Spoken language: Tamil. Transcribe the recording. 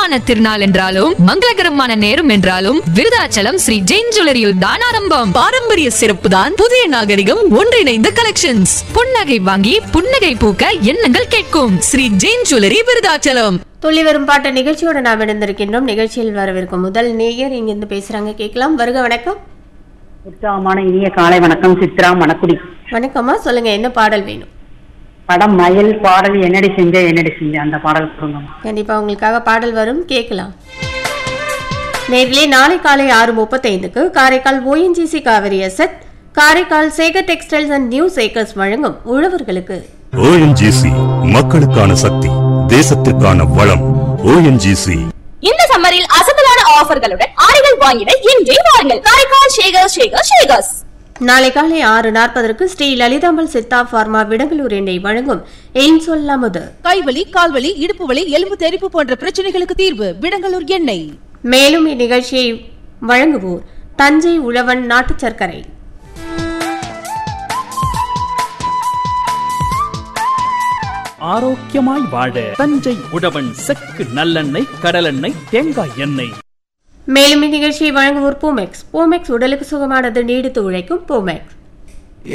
சுபமான திருநாள் என்றாலும் மங்களகரமான நேரம் என்றாலும் விருதாச்சலம் ஸ்ரீ ஜெயின் ஜுவல்லரியில் தான் ஆரம்பம் பாரம்பரிய சிறப்பு தான் புதிய நாகரிகம் ஒன்றிணைந்த கலெக்ஷன்ஸ் புன்னகை வாங்கி புன்னகை பூக்க எண்ணங்கள் கேட்கும் ஸ்ரீ ஜெயின் ஜுவல்லரி விருதாச்சலம் துள்ளி வரும் பாட்டு நிகழ்ச்சியோட நாம் இணைந்திருக்கின்றோம் நிகழ்ச்சியில் வரவிருக்கும் முதல் நேயர் இங்கிருந்து பேசுறாங்க கேட்கலாம் வருக வணக்கம் உற்சாகமான இனிய காலை வணக்கம் சித்ரா மணக்குடி வணக்கம்மா சொல்லுங்க என்ன பாடல் வேணும் படம் மயில் பாடல் என்னடி செஞ்ச என்னடி செஞ்ச அந்த பாடல் கொடுங்கம்மா கண்டிப்பா உங்களுக்காக பாடல் வரும் கேட்கலாம் நேரிலே நாளை காலை ஆறு முப்பத்தைந்துக்கு Karaikal ONGC Kaveri asset Karaikal Sekar textiles and new Sekars வழங்கும் உழவர்களுக்கு ஓஎன்ஜிசி மக்களுக்கான சக்தி தேசத்திற்கான வளம் ஓஎன்ஜிசி இந்த சம்மரில் அசத்தலான ஆஃபர்களுடன் ஆடைகள் வாங்கிட இன்றே வாருங்கள் காரைக்கால் ஷேகர் ஷேகர் ஷேகர்ஸ் நாளை காலை ஆறு நாற்பதற்கு ஸ்ரீ லலிதாம்பல் சித்தா பார்மா விடங்களூர் எண்ணெய் வழங்கும் எய்ம் சொல்லாமது கைவலி கால்வலி இடுப்பு வலி எலும்பு தெறிப்பு போன்ற பிரச்சனைகளுக்கு தீர்வு விடங்கலூர் எண்ணெய் மேலும் இந்நிகழ்ச்சியை வழங்குவோர் தஞ்சை உழவன் நாட்டுச் சர்க்கரை ஆரோக்கியமாய் வாழ தஞ்சை உழவன் செக்கு நல்லெண்ணெய் கடலெண்ணெய் தேங்காய் எண்ணெய் மேலும் இந்நிகழ்ச்சியை வழங்குவோர் பூமெக்ஸ் பூமெக்ஸ் உடலுக்கு சுகமானது நீடித்து உழைக்கும் பூமெக்ஸ்